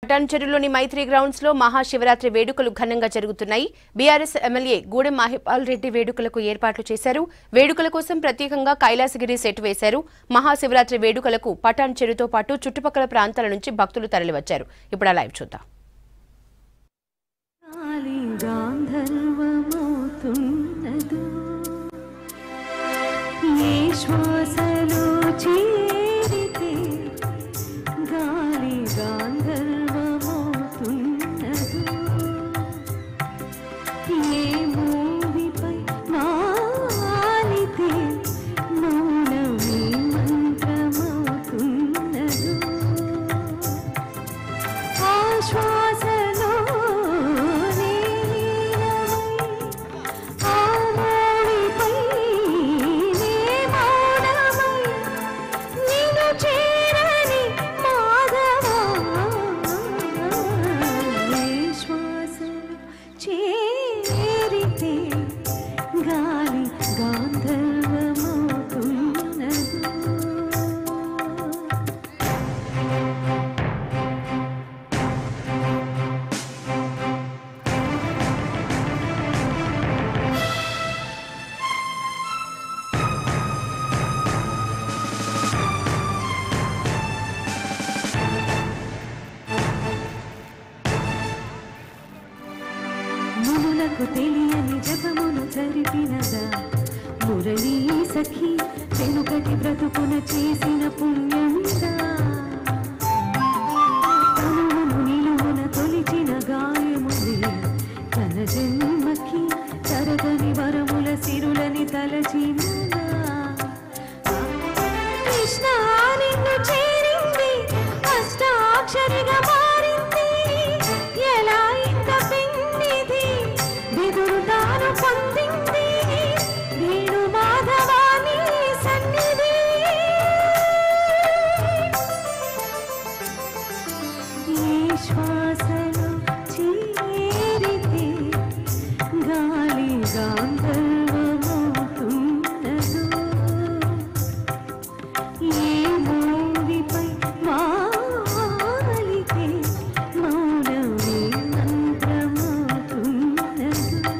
పటాన్చెరులోని మైత్రి grounds లో మహాశివరాత్రి వేడుకలు ఘనంగా జరుగుతున్నాయి బీఆర్ఎస్ ఎమ్మెల్యే గూడెం మహిపాల్ రెడ్డి వేడుకలకు ఏర్పాట్లు చేశారు వేడుకల కోసం ప్రత్యేకంగా కైలాసగిరి సెట్ వేశారు మహాశివరాత్రి వేడుకలకు పటాన్చెరుతో పాటు చుట్టుపక్కల ప్రాంతాల నుంచి భక్తులు తరలివచ్చారు ఇప్పుడు ఆ లైవ్ చూద్దాం గాలి గాంధర్వమవుతున్నదో ఏ శ్వాసలో చేరితే గాలి గాంధర్వమవుతున్నదో ఏ మూవిపై వాలితే మౌనమే మంత్రమవుతున్నదో ఆశ్వాసలో ఆమోడిపై నే మౌనమై నిన్ను చేరని మాధవా శ్వాసలో చేరితే గాలి గాంధర్వమవుతున్నదో మునులకు తెలియని జపమును జరిపినదా మురళీ సఖి వెనుకటి బ్రతుకున చేసిన పుణ్యమిదా తనువును నిలువున తొలిచిన గాయముది తన జన్మకి తరగని వరముల సిరులని తలచినదా కృష్ణ నిన్ను చేరింది అష్టాక్షరిగా మారింది ఎలా ఇంత పిండిది బెదురు తాను పొందింది వేణు మాధవాని సన్నిధి ఈ శ్వాసలో చేరితే గాలి గాంధర్వమవుతున్నదో ఏ మూవిపై వాలితే మౌనమే మంత్రమవుతున్నదో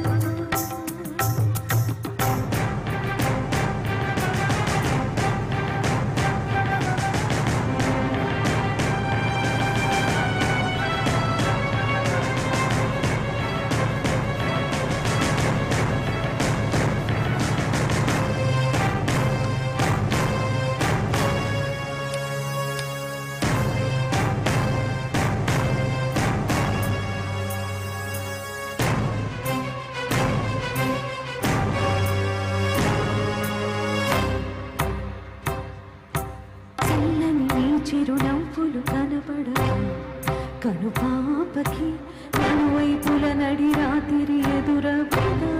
చల్లని నీ చిరునవ్వులు కనపడవు కను పాపకి నలువైపుల నడి రాత్రి ఎదురపడా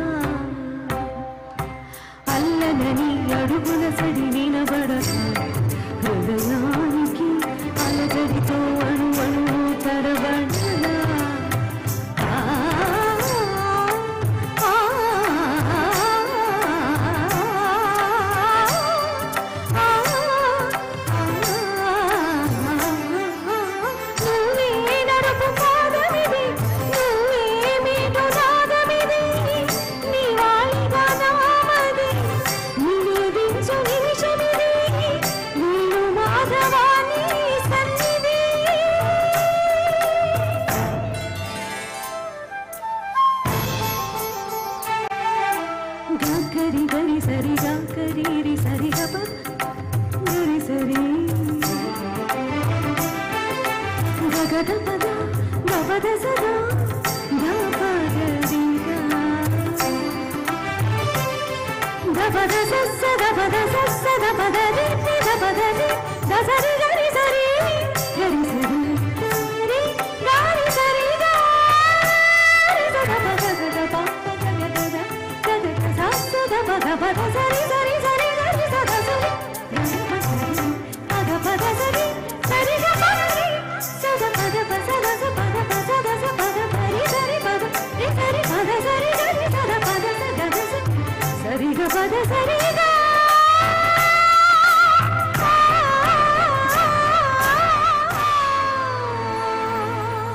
అల్లనని అడుగుల సడి నిలబడక హృదయానికి అలజడితో అణు అణు తడబడలా ఆ, ఆ, నువ్వే నడుపు పాదమిది నువ్వే మీటు నాదమిది నీ వాయిదా నామది నివేదించు నిమిషమిది నేను మాధవాని సన్నిధి గరి గరి సరి గరి రి సరి గప గరి సరి గగద పద గపద సదా గపద గపద సస్స గపద సస్స గపద రి రి గపద రి గసరి గరి సరి గరి సరి రి గరి సరి గరి సద పద గద ప గద గద గద గద సద పద పద సరి సరి సరి గరి సద సరి పద పద సరి సరి గ పద రి సద పద ప సద స పద ప సద స పద ప రి సరి పద రి సరి పద సరి గరి సద పద స గద స సరి గ పద సరి గ ఆ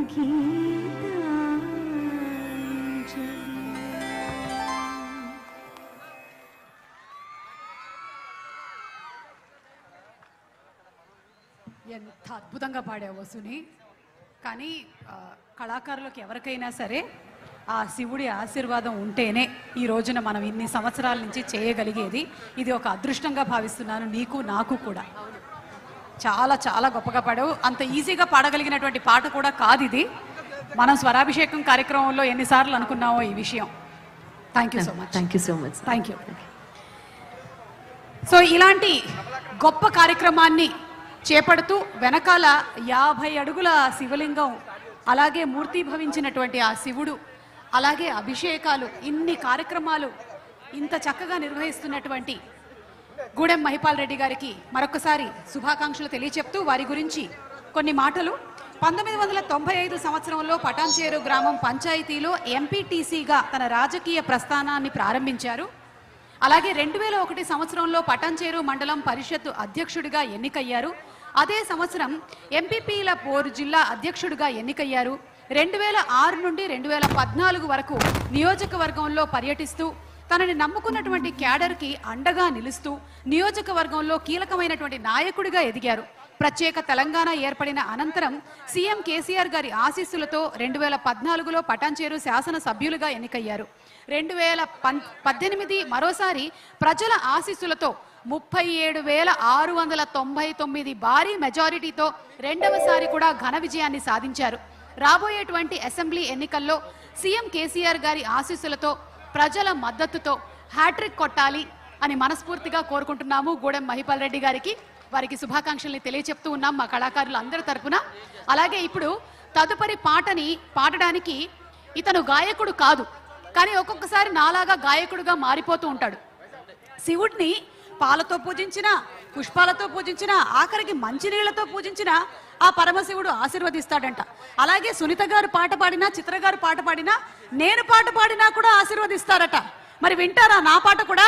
ఎంత అద్భుతంగా పాడావు సుని కానీ ఆ, కళాకారులకు ఎవరికైనా సరే ఆ శివుడి ఆశీర్వాదం ఉంటేనే ఈ రోజున మనం ఇన్ని సంవత్సరాల నుంచి చేయగలిగేది ఇది ఒక అదృష్టంగా భావిస్తున్నాను నీకు నాకు కూడా చాలా చాలా గొప్పగా పాడావు అంత ఈజీగా పాడగలిగినటువంటి పాట కూడా కాదు ఇది మనం స్వరాభిషేకం కార్యక్రమంలో ఎన్నిసార్లు అనుకున్నామో ఈ విషయం thank you so much thank you so much thank you so ఇలాంటి గొప్ప కార్యక్రమాన్ని చేపడుతూ వెనకాల యాభై అడుగుల శివలింగం అలాగే మూర్తిభవించినటువంటి ఆ శివుడు అలాగే అభిషేకాలు ఇన్ని కార్యక్రమాలు ఇంత చక్కగా నిర్వహిస్తున్నటువంటి గూడెం మహిపాల్ రెడ్డి గారికి మరొకసారి శుభాకాంక్షలు తెలియచెప్తూ వారి గురించి కొన్ని మాటలు పంతొమ్మిది వందల తొంభై ఐదు సంవత్సరంలో పటాన్చేరు గ్రామం పంచాయతీలో ఎంపీటీసీగా తన రాజకీయ ప్రస్థానాన్ని ప్రారంభించారు అలాగే రెండు వేల ఒకటి సంవత్సరంలో పటాన్చేరు మండలం పరిషత్ అధ్యక్షుడిగా ఎన్నికయ్యారు అదే సంవత్సరం ఎంపీపీల పోరు జిల్లా అధ్యక్షుడిగా ఎన్నికయ్యారు రెండు వేల ఆరు నుండి రెండు వేల పద్నాలుగు వరకు నియోజకవర్గంలో పర్యటిస్తూ తనని నమ్ముకున్నటువంటి క్యాడర్కి అండగా నిలుస్తూ నియోజకవర్గంలో కీలకమైనటువంటి నాయకుడిగా ఎదిగారు ప్రత్యేక తెలంగాణ ఏర్పడిన అనంతరం సీఎం కేసీఆర్ గారి ఆశీస్సులతో రెండు వేల పద్నాలుగులో పటాన్చేరు శాసన సభ్యులుగా ఎన్నికయ్యారు రెండు వేల పన్ పద్దెనిమిది మరోసారి ప్రజల ఆశీస్సులతో ముప్పై ఏడు వేల ఆరు వందల తొంభై తొమ్మిది భారీ మెజారిటీతో రెండవసారి కూడా ఘన విజయాన్ని సాధించారు రాబోయేటువంటి అసెంబ్లీ ఎన్నికల్లో సీఎం కేసీఆర్ గారి ఆశీస్సులతో ప్రజల మద్దతుతో హ్యాట్రిక్ కొట్టాలి అని మనస్ఫూర్తిగా కోరుకుంటున్నాము గూడెం మహిపాల్ రెడ్డి గారికి వారికి శుభాకాంక్షల్ని తెలియచెప్తూ ఉన్నాం మా కళాకారులు అందరి తరపున అలాగే ఇప్పుడు తదుపరి పాటని పాడడానికి ఇతను గాయకుడు కాదు కానీ ఒక్కొక్కసారి నాలాగా గాయకుడుగా మారిపోతూ ఉంటాడు శివుడిని పాలతో పూజించిన పుష్పాలతో పూజించిన ఆఖరికి మంచినీళ్లతో పూజించిన ఆ పరమశివుడు ఆశీర్వదిస్తాడంట అలాగే సునీత గారు పాట పాడినా చిత్ర గారు పాట పాడినా నేను పాట పాడినా కూడా ఆశీర్వదిస్తారట మరి వింటారా నా పాట కూడా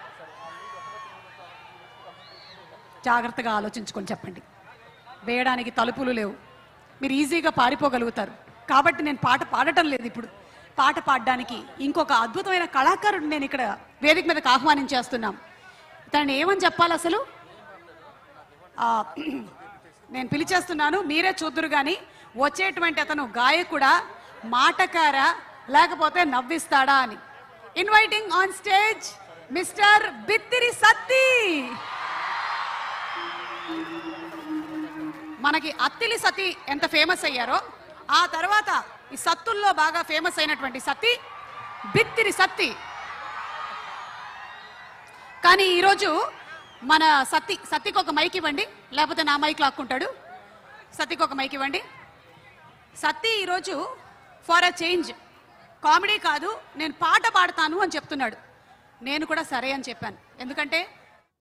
జాగ్రత్తగా ఆలోచించుకొని చెప్పండి వేయడానికి తలుపులు లేవు మీరు ఈజీగా పారిపోగలుగుతారు కాబట్టి నేను పాట పాడటం లేదు ఇప్పుడు పాట పాడడానికి ఇంకొక అద్భుతమైన కళాకారుడు నేను ఇక్కడ వేదిక మీదకి ఆహ్వానించేస్తున్నాం తనని ఏమని చెప్పాలి అసలు ఆ, నేను పిలిచేస్తున్నాను మీరే చూద్దురు కానీ వచ్చేటువంటి అతను గాయకుడా మాటకారా లేకపోతే నవ్విస్తాడా అని inviting on stage mister Bithiri Sathi మనకి అత్తిలి సతి ఎంత ఫేమస్ అయ్యారో ఆ తర్వాత ఈ సత్తుల్లో బాగా ఫేమస్ అయినటువంటి సతి బిత్తిరి సత్తి కానీ ఈరోజు మన సత్తి సత్తికి ఒక మైక్ ఇవ్వండి లేకపోతే నా మైక్ లాక్కుంటాడు సత్తికి ఒక మైక్ ఇవ్వండి సత్తి ఈరోజు ఫర్ అ చేంజ్ కామెడీ కాదు నేను పాట పాడతాను అని చెప్తున్నాడు నేను కూడా సరే అని చెప్పాను ఎందుకంటే